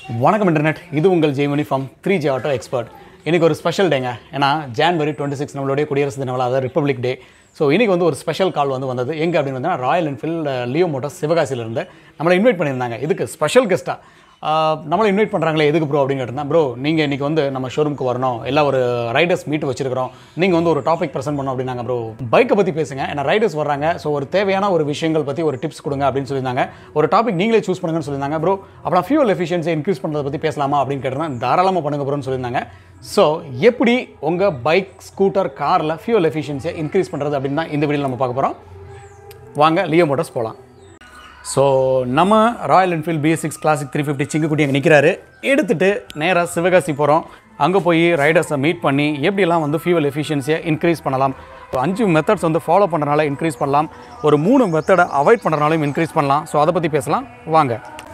வணக்கம் இன்டர்நெட் இது உங்கள் Jaimani from three J auto expert இன்றைக்கி ஒரு ஸ்பெஷல் டேங்க ஏன்னா ஜான்வரி டுவெண்ட்டி சிக்ஸ் நம்மளுடைய குடியரசு தின விழா அதாவது ரிப்பப்ளிக் டே ஸோ இன்றைக்கி வந்து ஒரு ஸ்பெஷல் கால் வந்து வந்தது எங்கே அப்படின்னு வந்தால் ராயல் என்ஃபீல்டு லியோ மோட்டர்ஸ் சிவகாசியிலேருந்து நம்மளை இன்வைட் பண்ணியிருந்தாங்க இதுக்கு ஸ்பெஷல் கெஸ்ட்டாக நம்மளை இன்வைட் பண்ணுறாங்களே எதுக்கு ப்ரோ அப்படின்னு கேட்டிருந்தேன் ப்ரோ நீங்கள் இன்றைக்கி வந்து நம்ம ஷோரூமுக்கு வரணும் எல்லா ஒரு ரைடர்ஸ் மீட் வச்சிருக்கிறோம் நீங்கள் வந்து ஒரு டாபிக் ப்ரெசென்ட் பண்ணணும் அப்படின்னாங்க ப்ரோ பைக்கை பற்றி பேசுங்க ஏன்னா ரைடர்ஸ் வர்றாங்க ஸோ ஒரு தேவையான ஒரு விஷயங்கள் பற்றி ஒரு டிப்ஸ் கொடுங்க அப்படின்னு சொல்லியிருந்தாங்க ஒரு டாபிக் நீங்களே சூஸ் பண்ணுங்கன்னு சொல்லியிருந்தாங்க ப்ரோ அப்புறம் ஃபியூல் எஃபிஷியன்சி இன்க்ரீஸ் பண்ணுறதை பற்றி பேசலாமா அப்படின்னு கேட்டிருந்தேன் தாராளமாக பண்ணுங்க ப்ரோன்னு சொல்லியிருந்தாங்க ஸோ எப்படி உங்கள் பைக் ஸ்கூட்டர் காரில் ஃபியூல் எஃபிஷியன்சியை இன்க்ரீஸ் பண்ணுறது அப்படின்னு தான் இந்த வீடியோவில் நம்ம பார்க்க போகிறோம் வாங்க லியோ மோட்டர்ஸ் போகலாம் ஸோ நம்ம Royal Enfield BS six classic three fifty சிங்குக்குட்டி அங்கே நிற்கிறாரு எடுத்துகிட்டு நேராக சிவகாசி போகிறோம் அங்கே போய் ரைடர்ஸை மீட் பண்ணி எப்படிலாம் வந்து ஃபியூவல் எஃபிஷியன்சியை இன்க்ரீஸ் பண்ணலாம் ஒரு அஞ்சு மெத்தட்ஸ் வந்து ஃபாலோ பண்ணுறனால இன்க்ரீஸ் பண்ணலாம் ஒரு மூணு மெத்தடை அவாய்ட் பண்ணுறனாலையும் இன்க்ரீஸ் பண்ணலாம் ஸோ அதை பற்றி பேசலாம் வாங்க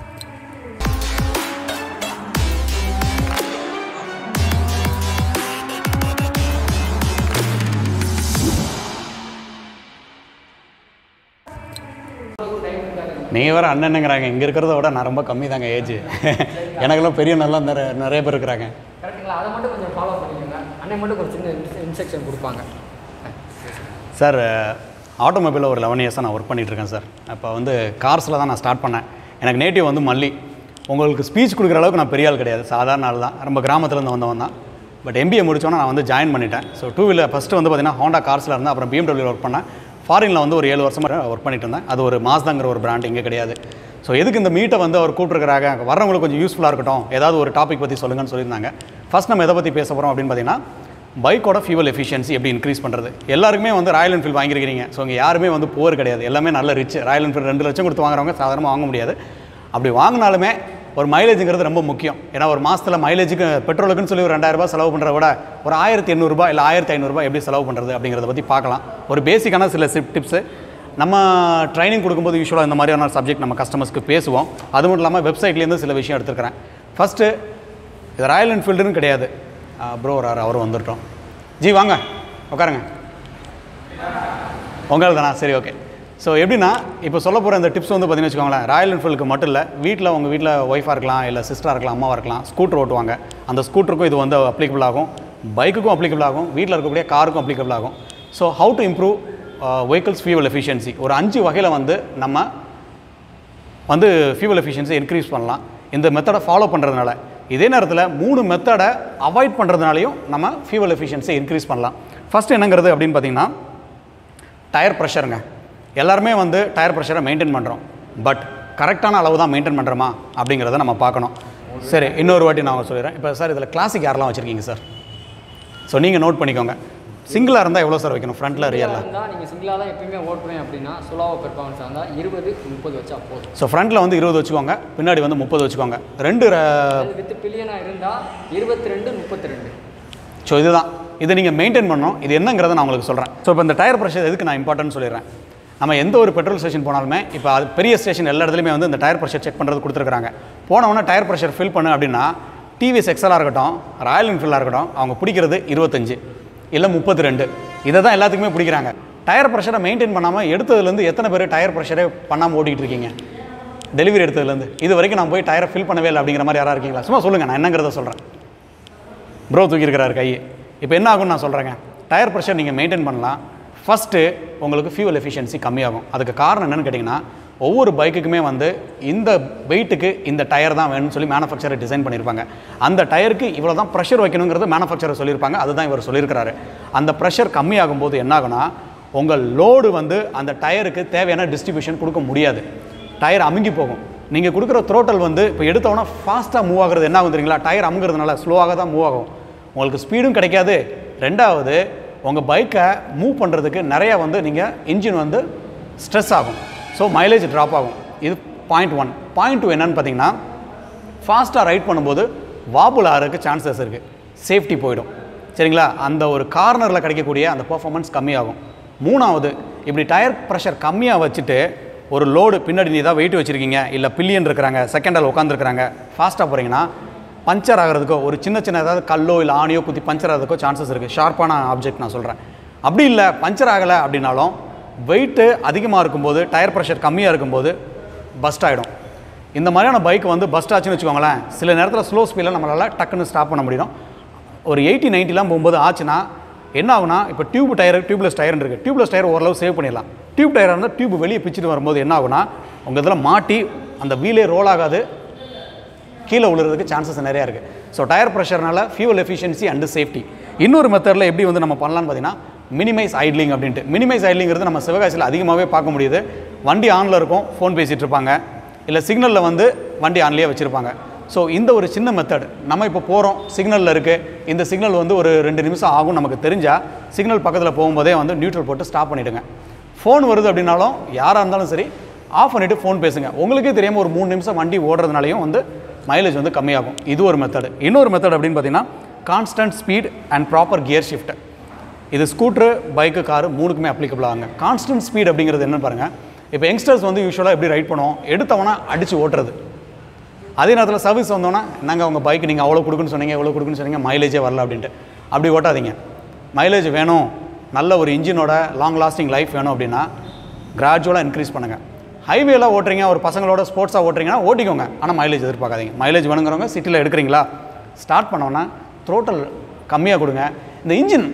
நீங்கள் வேறு அண்ணனுங்கிறாங்க இங்கே இருக்கிறத விட நான் ரொம்ப கம்மி தாங்க ஏஜ் எனக்கெல்லாம் பெரிய நல்லா நிறைய நிறைய பேர் இருக்கிறாங்க கரெக்டுங்களா அதை மட்டும் கொஞ்சம் ஃபாலோ பண்ணிக்கோங்க அண்ணன் மட்டும் ஒரு சின்ன இன்ஸ்ட்ரக்ஷன் கொடுப்பாங்க சார் ஆட்டோமொபைலில் ஒரு லெவன் இயர்ஸாக நான் ஒர்க் பண்ணிகிட்ருக்கேன் சார் அப்போ வந்து கார்ஸில் தான் நான் ஸ்டார்ட் பண்ணேன் எனக்கு நேட்டிவ் வந்து மல்லி உங்களுக்கு ஸ்பீச் கொடுக்குற அளவுக்கு நான் பெரிய ஆள் கிடையாது சாதாரண ஆள் தான் ரொம்ப கிராமத்துலேருந்து வந்தவன் தான் பட் எம்பிஏ முடிச்சோன்னே நான் வந்து ஜாயின் பண்ணிட்டேன் ஸோ டூ வீலர் ஃபஸ்ட்டு வந்து பார்த்தீங்கன்னா ஹோண்டா கார்ஸில் இருந்தேன் அப்புறம் பிஎம்டபிள்யூ ஒர்க் பண்ணேன் ஃபாரினில் வந்து ஒரு ஏழு வருஷமாக ஒர்க் பண்ணிட்டு இருந்தேன் அது ஒரு மாஸ்தாங்கிற ஒரு பிராண்ட் இங்கே கிடையாது ஸோ எதுக்கு இந்த மீட்டை வந்து அவர் கூப்பிட்டுருக்கிறாங்க வரவங்களுக்கு கொஞ்சம் யூஸ்ஃபுல்லாக இருக்கட்டும் ஏதாவது ஒரு டாபிக் பற்றி சொல்லுங்கன்னு சொல்லியிருந்தாங்க ஃபஸ்ட் நம்ம எதை பற்றி பேச போகிறோம் அப்படின்னு பார்த்தீங்கன்னா பைக்கோட ஃபியூவல் எஃபிஷியன்சி எப்படி இன்க்ரீஸ் பண்ணுறது எல்லாருக்குமே வந்து ராயல் என்ஃபீல்டு வாங்கியிருக்கிறீங்க ஸோ இங்கே யாருமே வந்து போர் கிடையாது எல்லாமே நல்ல ரிச் ராயல் என்ஃபீல்டு ரெண்டு லட்சம் கொடுத்து வாங்குறவங்க சாதாரணமாக வாங்க முடியாது அப்படி வாங்கினாலுமே ஒரு மைலேஜுங்கிறது ரொம்ப முக்கியம் ஏன்னா ஒரு மாதத்தில் மைலேஜுக்கு பெட்ரோலுக்குன்னு சொல்லி ஒரு ரெண்டாயிரரூபா செலவு பண்ணுறத விட ஒரு ஆயிரத்தி எண்ணூறுபா இல்லை ஆயிரத்தி ஐநூறுரூபா எப்படி செலவு பண்ணுறது அப்படிங்கிறத பற்றி பார்க்கலாம் ஒரு பேசிக்கான சில டிப்ஸு நம்ம ட்ரைனிங் கொடுக்கும்போது யூஸ்வலாக இந்த மாதிரியான சப்ஜெக்ட் நம்ம கஸ்டமர்ஸ்க்கு பேசுவோம் அது மட்டும் இல்லாமல் வெப்சைட்லேருந்து சில விஷயம் எடுத்துருக்கிறேன் ஃபஸ்ட்டு இது ராயல் என்ஃபீல்டுன்னு கிடையாது ப்ரோ ஒரு அவர் வந்துட்டோம் ஜி வாங்க உட்காருங்க உங்களுக்கு தானா சரி ஓகே ஸோ எப்படின்னா இப்போ சொல்ல போகிற இந்த டிப்ஸ் வந்து பார்த்தீங்கன்னு வச்சுக்கோங்களேன் ராயல் என்ஃபீல்டுக்கு மட்டும் இல்லை வீட்டில் உங்கள் வீட்டில் ஒய்ஃபாக இருக்கலாம் இல்லை சிஸ்டராக இருக்கலாம் அம்மாவாக இருக்கலாம் ஸ்கூட்டர் ஓட்டுவாங்க அந்த ஸ்கூட்டருக்கும் இது வந்து அப்ளிகபிள் ஆகும் பைக்குக்கும் அப்ளிகபிள் ஆகும் வீட்டில் இருக்கக்கூடிய காருக்கும் அப்ளிகபிள் ஆகும் so how to improve vehicles fuel efficiency ஒரு அஞ்சு வகையில் வந்து நம்ம வந்து ஃபியூவல் எஃபிஷியன்சி இன்க்ரீஸ் பண்ணலாம் இந்த மெத்தடை ஃபாலோ பண்ணுறதுனால இதே நேரத்தில் மூணு மெத்தடை அவாய்ட் பண்ணுறதுனாலையும் நம்ம ஃபியூவல் எஃபிஷியன்சியை இன்க்ரீஸ் பண்ணலாம் ஃபஸ்ட் என்னங்கிறது அப்படின்னு பார்த்தீங்கன்னா டயர் ப்ரெஷருங்க எல்லாருமே வந்து டயர் ப்ரெஷரை மெயின்டைன் பண்ணுறோம் பட் கரெக்டான அளவு தான் மெயின்டைன் பண்ணுறோமா அப்படிங்கிறத நம்ம பார்க்கணும் சரி இன்னொரு வாட்டி நான் சொல்லிடுறேன் இப்போ சார் இதில் கிளாசிக் யாரெல்லாம் வச்சுருக்கீங்க சார் ஸோ நீங்கள் நோட் பண்ணிக்கோங்க சிங்கிளாக இருந்தால் எவ்வளோ சார் வைக்கணும் ஃப்ரண்ட்டில் ரியலில் இருந்தால் நீங்கள் சிங்கிளாக தான் எப்பயுமே ஓட்டுறேன் அப்படின்னா சுலாவோ பெர்ஃபார்மன்ஸாக இருந்தால் இருபது முப்பது வச்சா போதும் ஸோ ஃப்ரண்ட்டில் வந்து இருபது வச்சுக்கோங்க பின்னாடி வந்து முப்பது வச்சுக்கோங்க ரெண்டு ர- அது வித் பில்லியனாக இருந்தால் இருபத்தி ரெண்டு முப்பத்தி ரெண்டு ஸோ இதுதான் இதை நீங்கள் மெயின்டைன் பண்ணணும் இது என்னங்கிறத நான் உங்களுக்கு சொல்கிறேன் ஸோ இப்போ இந்த டயர் ப்ரெஷர் எதுக்கு நான் இம்பார்ட்டன்ட் சொல்லிடுறேன் நம்ம எந்த ஒரு பெட்ரோல் ஸ்டேஷன் போனாலுமே இப்போ அது பெரிய ஸ்டேஷன் எல்லா இடத்துலையுமே வந்து இந்த டயர் ப்ரெஷர் செக் பண்ணுறது கொடுத்துருக்காங்க போனவொன்னே டயர் ப்ரெஷர் ஃபில் பண்ணு அப்படின்னா டிவிஎஸ் எக்ஸலாக இருக்கட்டும் ராயல் என்ஃபீல்டாக இருக்கட்டும் அவங்க பிடிக்கிறது இருபத்தஞ்சு இல்லை முப்பத்தி ரெண்டு இதை தான் எல்லாத்துக்குமே பிடிக்கிறாங்க டயர் ப்ரெஷரை மெயின்டைன் பண்ணாமல் எடுத்ததுலேருந்து எத்தனை பேர் டயர் ப்ரெஷரே பண்ணாமல் ஓட்டிகிட்டு இருக்கீங்க டெலிவரி எடுத்ததுலேருந்து இது வரைக்கும் நான் போய் டயரை ஃபில் பண்ணவே இல்லை அப்படிங்கிற மாதிரி யாராக இருக்கீங்களா சும்மா சொல்லுங்கள் நான் என்னங்கிறத சொல்கிறேன் ப்ரோ தூக்கியிருக்கிறாரு கை இப்போ என்ன ஆகும்னு நான் சொல்கிறேங்க டயர் ப்ரெஷர் நீங்கள் மெயின்டைன் பண்ணலாம் ஃபஸ்ட்டு உங்களுக்கு ஃபியூவல் எஃபிஷியன்சி கம்மியாகும் அதுக்கு காரணம் என்னென்னு கேட்டிங்கன்னா ஒவ்வொரு பைக்குக்குமே வந்து இந்த வெயிட்டுக்கு இந்த டயர் தான் வேணும்னு சொல்லி மேனுஃபேக்சரர் டிசைன் பண்ணியிருப்பாங்க அந்த டயருக்கு இவ்வளோ தான் ப்ரெஷர் வைக்கணுங்கிறது மேனுஃபேக்சரர் சொல்லியிருப்பாங்க அதுதான் இவர் சொல்லியிருக்கிறாரு அந்த ப்ரெஷர் கம்மியாகும் போது என்ன ஆகும்னா உங்கள் லோடு வந்து அந்த டயருக்கு தேவையான டிஸ்ட்ரிபியூஷன் கொடுக்க முடியாது டயர் அமுங்கி போகும் நீங்கள் கொடுக்குற த்ரோட்டல் வந்து இப்போ எடுத்தோன்னா ஃபாஸ்ட்டாக மூவ் ஆகுறது என்ன ஆகும் தெரியுங்களா டயர் அமுங்கிறதுனால ஸ்லோவாக தான் மூவ் ஆகும் உங்களுக்கு ஸ்பீடும் கிடைக்காது ரெண்டாவது உங்கள் பைக்கை மூவ் பண்ணுறதுக்கு நிறையா வந்து நீங்கள் இன்ஜின் வந்து ஸ்ட்ரெஸ் ஆகும் ஸோ மைலேஜ் ட்ராப் ஆகும் இது பாயிண்ட் ஒன் பாயிண்ட் டூ என்னன்னு பார்த்தீங்கன்னா ஃபாஸ்ட்டாக ரைட் பண்ணும்போது வாபுல் ஆகிறதுக்கு சான்சஸ் இருக்குது சேஃப்டி போயிடும் சரிங்களா அந்த ஒரு கார்னரில் கிடைக்கக்கூடிய அந்த பெர்ஃபார்மன்ஸ் கம்மியாகும் மூணாவது இப்படி டயர் ப்ரெஷர் கம்மியாக வச்சுட்டு ஒரு லோடு பின்னாடி நீ தான் வெயிட் வச்சுருக்கீங்க இல்லை பில்லியன் இருக்கிறாங்க செகண்ட் ஆள் உட்காந்துருக்குறாங்க ஃபாஸ்ட்டாக போகிறீங்கன்னா பஞ்சர் ஆகிறதுக்கோ ஒரு சின்ன சின்ன ஏதாவது கல்லோ இல்லை ஆணியோ குத்தி பஞ்சர் ஆகிறதுக்கோ சான்சஸ் இருக்குது ஷார்ப்பான ஆப்ஜெக்ட் நான் சொல்கிறேன் அப்படி இல்லை பஞ்சர் ஆகலை அப்படின்னாலும் வெயிட்டு அதிகமாக இருக்கும்போது டயர் ப்ரெஷர் கம்மியாக இருக்கும்போது பஸ்ட் ஆகிடும் இந்த மாதிரியான பைக் வந்து பஸ்ட் ஆச்சுன்னு வச்சுக்கோங்களேன் சில நேரத்தில் ஸ்லோ ஸ்பீடில் நம்மளால் டக்குன்னு ஸ்டாப் பண்ண முடியும் ஒரு எயிட்டி நைன்ட்டிலாம் போகும்போது ஆச்சுன்னா என்ன ஆகுனா இப்போ டியூப் டயர் டியூப்லெஸ் டயர் இருக்குது டியூப்லெஸ் டயர் ஓரளவு சேவ் பண்ணிடலாம் டியூப் டயர் இருந்தால் டியூப் வெளியே பிச்சுட்டு வரும்போது என்ன ஆகுனா உங்கள் இதில் மாட்டி அந்த வீலே ரோல் ஆகாது கீழே விழுறதுக்கு சான்சஸ் நிறையா இருக்குது ஸோ டயர் ப்ரெஷர்னால ஃபியூவல் எஃபிஷியன்சி அண்டு சேஃப்டி இன்னொரு மெத்தடில் எப்படி வந்து நம்ம பண்ணலாம்னு பார்த்தீங்கன்னா மினிமைஸ் ஐட்லிங் அப்படின்ட்டு மினிமைஸ் ஐட்லிங்கிறது நம்ம சிவகாசியில் அதிகமாகவே பார்க்க முடியுது வண்டி ஆனில் இருக்கும் ஃபோன் பேசிகிட்டு இருப்பாங்க இல்லை சிக்னலில் வந்து வண்டி ஆன்லேயே வச்சுருப்பாங்க ஸோ இந்த ஒரு சின்ன மெத்தட் நம்ம இப்போ போகிறோம் சிக்னலில் இருக்குது இந்த சிக்னல் வந்து ஒரு ரெண்டு நிமிஷம் ஆகும் நமக்கு தெரிஞ்சால் சிக்னல் பக்கத்தில் போகும்போதே வந்து நியூட்ரல் போட்டு ஸ்டாப் பண்ணிவிடுங்க ஃபோன் வருது அப்படின்னாலும் யாராக இருந்தாலும் சரி ஆஃப் பண்ணிவிட்டு ஃபோன் பேசுங்க உங்களுக்கே தெரியாமல் ஒரு மூணு நிமிஷம் வண்டி ஓடுறதுனாலையும் வந்து மைலேஜ் வந்து கம்மியாகும் இது ஒரு மெத்தட் இன்னொரு மெத்தட் அப்படின்னு பார்த்தீங்கன்னா constant speed and proper gear shift இது ஸ்கூட்ரு பைக்கு காரு மூணுக்குமே அப்ளிகபிள் ஆகுங்க கான்ஸ்டன்ட் ஸ்பீட் அப்படிங்கிறது என்னன்னு பாருங்கள் இப்போ யங்ஸ்டர்ஸ் வந்து யூஸ்வலாக எப்படி ரைட் பண்ணுவோம் எடுத்தவனா அடித்து ஓட்டுறது அதே நேரத்தில் சர்வீஸ் வந்தோன்னா நாங்கள் உங்கள் பைக் நீங்கள் அவ்வளோ கொடுக்குன்னு சொன்னீங்க எவ்வளோ கொடுக்குன்னு சொன்னீங்க மைலேஜே வரல அப்படின்ட்டு அப்படி ஓட்டாதீங்க மைலேஜ் வேணும் நல்ல ஒரு இன்ஜினோட லாங் லாஸ்டிங் லைஃப் வேணும் அப்படின்னா கிராஜுவலாக இன்க்ரீஸ் பண்ணுங்கள் ஹைவேல ஓட்டுறீங்க ஒரு பசங்களோட ஸ்போர்ட்ஸாக ஓட்டுறீங்கன்னா ஓட்டிக்கோங்க ஆனால் மைலேஜ் எதிர்பார்க்காதீங்க மைலேஜ் வேணுங்கிறவங்க சிட்டியில் எடுக்கிறீங்களா ஸ்டார்ட் பண்ணோன்னா த்ரோட்டல் கம்மியாக கொடுங்க இந்த இன்ஜின்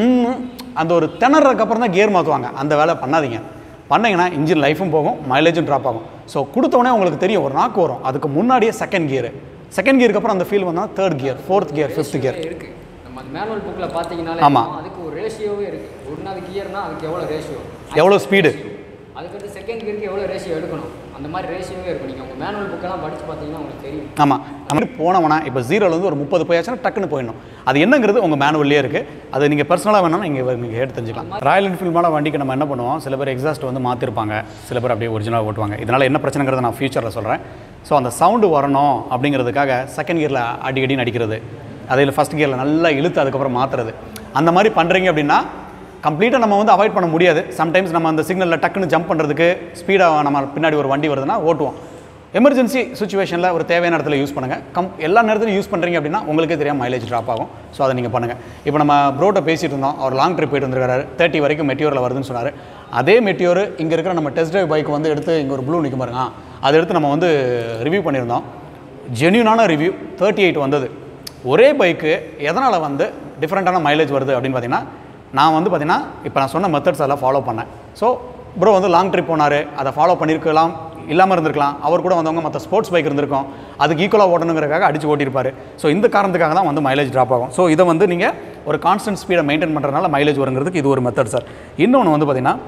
அந்த ஒரு திணறதுக்கு அப்புறம் தான் கியர் மாற்றுவாங்க அந்த வேலை பண்ணாதீங்க பண்ணீங்கன்னா இன்ஜின் லைஃபும் போகும் மைலேஜும் ட்ராப் ஆகும் ஸோ கொடுத்தோடனே உங்களுக்கு தெரியும் ஒரு நாக்கு வரும் அதுக்கு முன்னாடியே செகண்ட் கியர் செகண்ட் கியருக்கு அப்புறம் அந்த ஃபீல் வந்தால் third gear fourth gear fifth gear இருக்கு நம்ம அந்த மேனுவல் புக்கில் பார்த்தீங்கன்னாலே ஆமா. அதுக்கு ஒரு ரேஷியோவே இருக்கு ஒன்றாவது கியர்னா அதுக்கு எவ்வளோ ரேஷியோ எவ்வளோ ஸ்பீடு அதுக்கடுத்து செகண்ட் கியருக்கு எவ்வளோ ரேஷியோ எடுக்கணும் அந்த மாதிரி ரேஷியோவே இருக்கும் நீங்கள் உங்கள் மேனுவல் புக்கெல்லாம் படித்து பார்த்தீங்கன்னா உங்களுக்கு தெரியும் ஆமாம் நம்ம போனவனா இப்போ ஜீரோலேருந்து ஒரு முப்பது போயாச்சுன்னா டக்குன்னு போயிடணும் அது என்னங்கிறது உங்கள் மேனுவல்லே இருக்குது அது நீங்கள் பர்சனலாக வேணாலும் நீங்கள் நீங்கள் எடுத்து தெரிஞ்சுக்கலாம் ராயல் என்ஃபீல்டோட வண்டிக்கு நம்ம என்ன பண்ணுவோம் சில பேர் எக்ஸாஸ்ட் வந்து மாற்றிருப்பாங்க சில பேர் அப்படியே ஒரிஜினலாக ஓட்டுவாங்க இதனால் என்ன பிரச்சனைங்கிறத நான் ஃபியூச்சரில் சொல்கிறேன் ஸோ அந்த சவுண்டு வரணும் அப்படிங்கிறதுக்காக செகண்ட் கியரில் அடி அடின்னு அடிக்கிறது அதில் ஃபஸ்ட் கியரில் நல்லா இழுத்து அதுக்கப்புறம் மாற்றுறது அந்த மாதிரி பண்ணுறீங்க அப்படின்னா கம்ப்ளீட்டாக நம்ம வந்து அவாய்ட் பண்ண முடியாது சம்டைம்ஸ் நம்ம அந்த சிக்னலில் டக்குன்னு ஜம்ப் பண்ணுறதுக்கு ஸ்பீடாக நம்ம பின்னாடி ஒரு வண்டி வருதுன்னா ஓட்டுவோம் எமர்ஜென்சி சுச்சுவேஷனில் ஒரு தேவையான இடத்துல யூஸ் பண்ணுங்கள் கம் எல்லா நேரத்துலையும் யூஸ் பண்ணுறீங்க அப்படின்னா உங்களுக்கே தெரியாமல் மைலேஜ் ட்ராப் ஆகும் ஸோ அதை நீங்கள் பண்ணுங்கள் இப்போ நம்ம ப்ரோட்ட பேசிட்டு இருந்தோம் அவர் லாங் ட்ரிப் போயிட்டு வந்திருக்காரு தேர்ட்டி வரைக்கும் மெட்டியூரில் வருதுன்னு சொன்னார் அதே மெட்டியூர் இங்கே இருக்கிற நம்ம டெஸ்ட் ட்ரைவ் பைக் வந்து எடுத்து இங்கே ஒரு ப்ளூ நிற்கும் பாருங்க அதை எடுத்து நம்ம வந்து ரிவ்யூ பண்ணியிருந்தோம் ஜென்யூனான ரிவ்யூ தேர்ட்டி எயிட் வந்தது ஒரே பைக்கு எதனால் வந்து டிஃப்ரெண்ட்டான மைலேஜ் வருது அப்படின்னு பார்த்தீங்கன்னா நான் வந்து பார்த்தீங்கன்னா இப்போ நான் சொன்ன மெத்தட்ஸ் எல்லாம் ஃபாலோ பண்ணேன் ஸோ ப்ரோ வந்து லாங் ட்ரிப் போனார் அதை ஃபாலோ பண்ணியிருக்கலாம் இல்லாமல் இருந்திருக்கலாம் அவர் கூட வந்தவங்க மற்ற ஸ்போர்ட்ஸ் பைக் இருந்திருக்கும் அதுக்கு ஈக்குவலாக ஓட்டணுங்கிறதுக்காக அடிச்சு ஓட்டியிருப்பாரு ஸோ இந்த காரணத்துக்காக தான் வந்து மைலேஜ் ட்ராப் ஆகும் ஸோ இதை வந்து நீங்கள் ஒரு கான்ஸ்டன்ட் ஸ்பீடை மெயின்டைன் பண்ணுறதுனால மைலேஜ் வருங்கிறதுக்கு இது ஒரு மெத்தட் சார் இன்னொன்று வந்து பார்த்தீங்கன்னா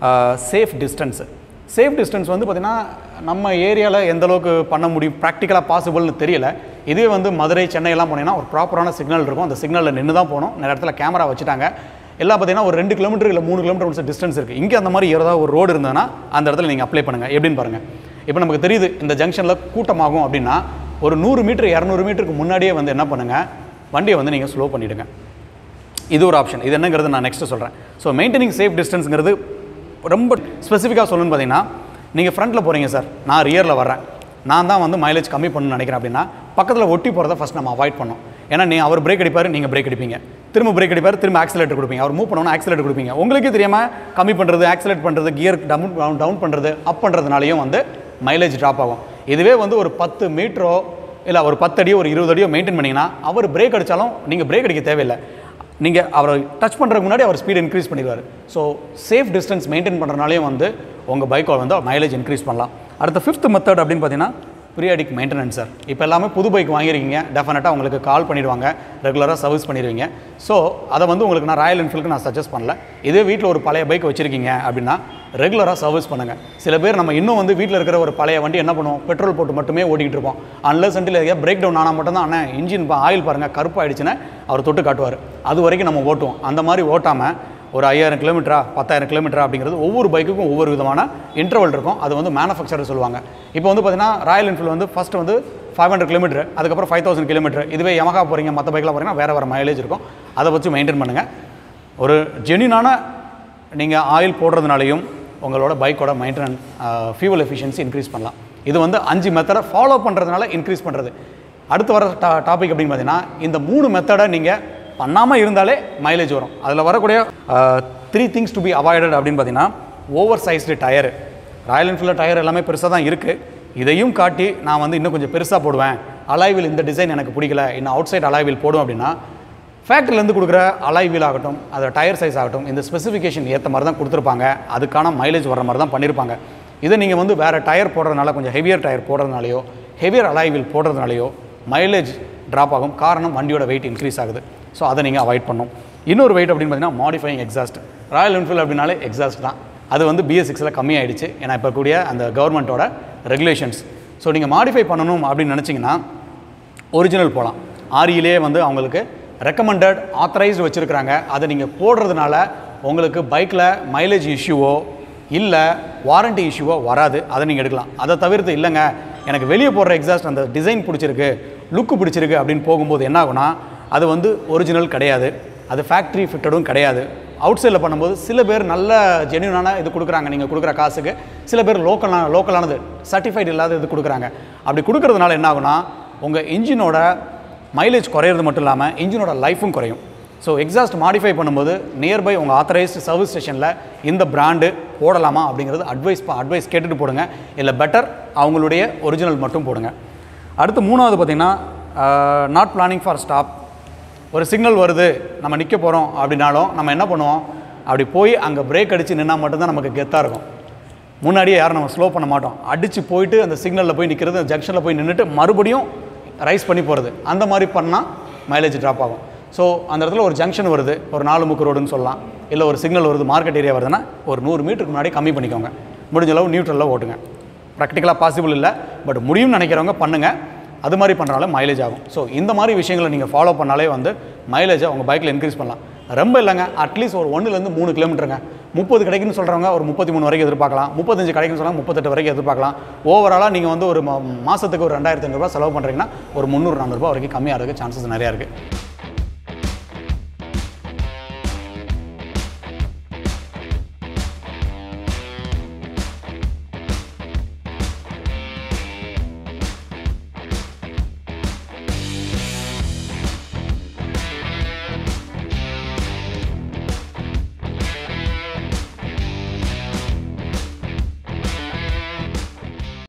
சேஃப் டிஸ்டன்ஸு சேஃப் டிஸ்டன்ஸ் வந்து பார்த்திங்கன்னா நம்ம ஏரியாவில் எந்த அளவுக்கு பண்ண முடியும் ப்ராக்டிக்கலாக பாசிபிள்னு தெரியல இதுவே வந்து மதுரை சென்னை எல்லாம் போனீங்கன்னா ஒரு ப்ராப்பரான சிக்னல் இருக்கும் அந்த சிக்னலில் நின்று தான் போகணும் நிறைய இடத்துல கேமரா வச்சுட்டாங்க எல்லாம் பார்த்தீங்கன்னா ஒரு ரெண்டு கிலோமீட்டர் இல்லை மூணு கிலோமீட்டர் டிஸ்டன்ஸ் இருக்குது இங்கே அந்த மாதிரி ஏதாவது ஒரு ரோடு இருந்ததுன்னா அந்த இடத்துல நீங்கள் அப்ளை பண்ணுங்கள் எப்படின்னு பாருங்கள் இப்போ நமக்கு தெரியுது இந்த ஜங்ஷனில் கூட்டமாகும் அப்படின்னா ஒரு நூறு மீட்டர் இரநூறு மீட்டருக்கு முன்னாடியே வந்து என்ன பண்ணுங்கள் வண்டியை வந்து நீங்கள் ஸ்லோ பண்ணிவிடுங்க இது ஒரு ஆப்ஷன் இது என்னங்கிறது நான் நெக்ஸ்ட்டு சொல்கிறேன் ஸோ மெயின்டைனிங் சேஃப் டிஸ்டன்ஸுங்கிறது ரொம்ப ஸ்பெசிஃபிக்காக சொல்லணும்னு பார்த்தீங்கன்னா நீங்கள் ஃப்ரண்ட்டில் போகிறீங்க சார் நான் ரியரில் வரேன் நான் தான் வந்து மைலேஜ் கம்மி பண்ணணும்னு நினைக்கிறேன் அப்படின்னா பக்கத்தில் ஒட்டி போகிறத ஃபஸ்ட் நம்ம அவாய்ட் பண்ணோம் ஏன்னா நீ அவர் பிரேக் அடிப்பார் நீங்கள் பிரேக் அடிப்பீங்க திரும்ப பிரேக் அடிப்பார் திரும்ப ஆக்சிலேட்டர் கொடுப்பீங்க அவர் மூவ் பண்ணணும் ஆக்சிலேட்டர் கொடுப்பீங்க உங்களுக்கே தெரியாமல் கம்மி பண்ணுறது ஆக்சிலேட் பண்ணுறது கியர் டவுன் டவுன் டவுன் பண்ணுறது அப் பண்ணுறதுனாலையும் வந்து மைலேஜ் ட்ராப் ஆகும் இதுவே வந்து ஒரு பத்து மீட்டரோ இல்லை ஒரு பத்து அடியோ ஒரு இருபது அடியோ மெயின்டைன் பண்ணிங்கன்னா அவர் பிரேக் அடித்தாலும் நீங்கள் பிரேக் அடிக்க தேவையில்லை நீங்கள் அவரை டச் பண்ணுறதுக்கு முன்னாடி அவர் ஸ்பீட் இன்க்ரீஸ் பண்ணிடுவார் ஸோ சேஃப் டிஸ்டன்ஸ் மெயின்டைன் பண்ணுறனாலையும் வந்து உங்கள் பைக்கை வந்து மைலேஜ் இன்க்ரீஸ் பண்ணலாம் அடுத்த ஃபிஃப்த் மெத்தட் அப்படின்னு பார்த்தீங்கன்னா பீரியாடிக் மெயின்டெனன்ஸ் சார் இப்போ எல்லாமே புது பைக் வாங்கியிருக்கீங்க டெஃபினட்டாக உங்களுக்கு கால் பண்ணிடுவாங்க ரெகுலராக சர்வீஸ் பண்ணிடுவீங்க ஸோ அதை வந்து உங்களுக்கு நான் ராயல் என்ஃபீல்டுக்கு நான் சஜஸ்ட் பண்ணல இதே வீட்டில் ஒரு பழைய பைக் வச்சுருக்கீங்க அப்படின்னா ரெகுலராக சர்வீஸ் பண்ணுங்கள் சில பேர் நம்ம இன்னும் வந்து வீட்டில் இருக்கிற ஒரு பழைய வண்டி என்ன பண்ணுவோம் பெட்ரோல் போட்டு மட்டுமே ஓட்டிகிட்டு இருப்போம் அன்லஸ் அண்டில் எதாவது பிரேக் டவுன் ஆனால் மட்டும்தான் அண்ணன் இன்ஜின் ஆயில் பாருங்கள் கருப்பாயிடுச்சுன்னா அவர் தொட்டு காட்டுவார் அது வரைக்கும் நம்ம ஓட்டுவோம் அந்த மாதிரி ஓட்டாமல் ஒரு ஐயாயிரம் கிலோமீட்டரா பத்தாயிரம் கிலோமீட்டரா அப்படிங்கிறது ஒவ்வொரு பைக்குக்கும் ஒவ்வொரு விதமான இன்டர்வல் இருக்கும் அது வந்து மேனுஃபேக்சரர் சொல்லுவாங்க இப்போ வந்து பார்த்தீங்கன்னா ராயல் என்ஃபீல்டு வந்து ஃபஸ்ட் வந்து ஃபைவ் ஹண்ட்ரட் கிலோமீட்டர் அதுக்கப்புறம் ஃபைவ் தௌசண்ட் கிலோமீட்டர் இதுவே யமகா போகிறீங்க மற்ற பைக்கில் போகிறீங்கன்னா வேறு வேறு மைலேஜ் இருக்கும் அதை வச்சு மெயின்டைன் பண்ணுங்கள் ஒரு ஜென்யூனான நீங்கள் ஆயில் போடுறதுனாலையும் உங்களோட பைக்கோட மெயின்டெனன் ஃபியூவல் எஃபிஷியன்சி இன்க்ரீஸ் பண்ணலாம் இது வந்து அஞ்சு மெத்தடை ஃபாலோ பண்ணுறதுனால இன்க்ரீஸ் பண்ணுறது அடுத்து வர டா டாபிக் அப்படின்னு பார்த்தீங்கன்னா இந்த மூணு மெத்தடை நீங்கள் பண்ணாமல் இருந்தாலே மைலேஜ் வரும் அதில் வரக்கூடிய three things to be avoided அப்படின்னு பார்த்தீங்கன்னா over sized tyre Royal Enfield tyre எல்லாமே பெருசாக தான் இருக்குது இதையும் காட்டி நான் வந்து இன்னும் கொஞ்சம் பெருசாக போடுவேன் அலாய்வில் இந்த டிசைன் எனக்கு பிடிக்கல இன்னும் அவுட் சைட் அலாய்வில் போடும் அப்படின்னா ஃபேக்ட்ரிலேருந்து கொடுக்குற அலாய் வீல் ஆகட்டும் அது டயர் சைஸ் ஆகட்டும் இந்த ஸ்பெசிஃபிகேஷன் ஏற்ற மாதிரி தான் கொடுத்துருப்பாங்க அதுக்கான மைலேஜ் வர மாதிரி தான் பண்ணியிருப்பாங்க இதை நீங்கள் வந்து வேறு டயர் போடுறதுனால கொஞ்சம் ஹெவியர் டயர் போடுறதுனாலையோ ஹெவியர் அலாய் வீல் போடுறதுனாலையோ மைலேஜ் ட்ராப் ஆகும் காரணம் வண்டியோட வெயிட் இன்க்ரீஸ் ஆகுது ஸோ அதை நீங்கள் அவாய்ட் பண்ணும் இன்னொரு வெயிட் அப்படின்னு பார்த்தீங்கன்னா மாடிஃபைங் எக்ஸாஸ்ட் ராயல் என்ஃபீல்டு அப்படின்னாலே எக்ஸாஸ்ட் தான் அது வந்து பிஎஸ் சிக்ஸில் கம்மியாயிடுச்சு ஏன்னா இப்போ கூடிய அந்த கவர்மெண்ட்டோட ரெகுலேஷன்ஸ் ஸோ நீங்கள் மாடிஃபை பண்ணணும் அப்படின்னு நினச்சிங்கன்னா ஒரிஜினல் போகலாம் ஆரியிலே வந்து அவங்களுக்கு ரெக்கமெண்டட் ஆத்தரைஸ்டு வச்சுருக்கிறாங்க அதை நீங்கள் போடுறதுனால உங்களுக்கு பைக்கில் மைலேஜ் இஷ்யூவோ இல்லை வாரண்டி இஷ்யூவோ வராது அதை நீங்கள் எடுக்கலாம் அதை தவிர்த்து இல்லைங்க எனக்கு வெளியே போடுற எக்ஸாஸ்ட் அந்த டிசைன் பிடிச்சிருக்கு லுக்கு பிடிச்சிருக்கு அப்படின்னு போகும்போது என்ன ஆகும்னா அது வந்து ஒரிஜினல் கிடையாது அது ஃபேக்ட்ரி ஃபிட்டடும் கிடையாது அவுட் சைடில் பண்ணும்போது சில பேர் நல்ல ஜென்யூனான இது கொடுக்குறாங்க நீங்கள் கொடுக்குற காசுக்கு சில பேர் லோக்கலான லோக்கலானது சர்டிஃபைடு இல்லாத இது கொடுக்குறாங்க அப்படி கொடுக்கறதுனால என்ன ஆகும்னா உங்கள் இன்ஜினோட மைலேஜ் குறையிறது மட்டும் இல்லாமல் இன்ஜினோட லைஃபும் குறையும் ஸோ எக்ஸாஸ்ட் மாடிஃபை பண்ணும்போது நியர்பை உங்கள் ஆத்தரைஸ்டு சர்வீஸ் ஸ்டேஷனில் இந்த பிராண்டு போடலாமா அப்படிங்கிறது அட்வைஸ் அட்வைஸ் கேட்டுட்டு போடுங்க இல்லை பெட்டர் அவங்களுடைய ஒரிஜினல் மட்டும் போடுங்க அடுத்து மூணாவது பார்த்தீங்கன்னா நாட் பிளானிங் ஃபார் ஸ்டாப் ஒரு சிக்னல் வருது நம்ம நிற்க போகிறோம் அப்படின்னாலும் நம்ம என்ன பண்ணுவோம் அப்படி போய் அங்கே பிரேக் அடித்து நின்னா மட்டும்தான் நமக்கு கெத்தாக இருக்கும் முன்னாடியே யாரும் நம்ம ஸ்லோ பண்ண மாட்டோம் அடித்து போயிட்டு அந்த சிக்னலில் போய் நிற்கிறது அந்த ஜங்ஷனில் போய் நின்றுட்டு மறுபடியும் ரைஸ் பண்ணி போகிறது அந்த மாதிரி பண்ணால் மைலேஜ் ட்ராப் ஆகும் ஸோ அந்த இடத்துல ஒரு ஜங்ஷன் வருது ஒரு நாலு முக்கு ரோடுன்னு சொல்லலாம் இல்லை ஒரு சிக்னல் வருது மார்க்கெட் ஏரியா வருதுன்னா ஒரு நூறு மீட்டருக்கு முன்னாடி கம்மி பண்ணிக்கோங்க முடிஞ்ச அளவு நியூட்ரலில் ஓட்டுங்க ப்ராக்டிக்கலாக பாசிபிள் இல்லை பட் முடியும்னு நினைக்கிறவங்க பண்ணுங்கள் அது மாதிரி பண்ணுறனால மைலேஜ் ஆகும் ஸோ இந்த மாதிரி விஷயங்களை நீங்கள் ஃபாலோ பண்ணாலே வந்து மைலேஜை உங்கள் பைக்கில் இன்க்ரீஸ் பண்ணலாம் ரொம்ப இல்லைங்க அட்லீஸ்ட் ஒரு ஒன்றுலேருந்து மூணு கிலோமீட்டருங்க முப்பது கிடைக்குன்னு சொல்கிறவங்க ஒரு முப்பத்தி மூணு வரைக்கும் எதிர்பார்க்கலாம் முப்பத்தஞ்சு கிடைக்குன்னு சொன்னால் முப்பத்தெட்டு வரைக்கும் எதிர்பார்க்கலாம் ஓவராலாக நீங்கள் வந்து ஒரு மா- மாசத்துக்கு ஒரு ரெண்டாயிரத்தி ஐநூறுரூவா செலவு பண்ணுறீங்கன்னா ஒரு முந்நூறு நானூறுபா வரைக்கும் கம்மியாக இருக்க சான்சஸ் நிறையா இருக்குது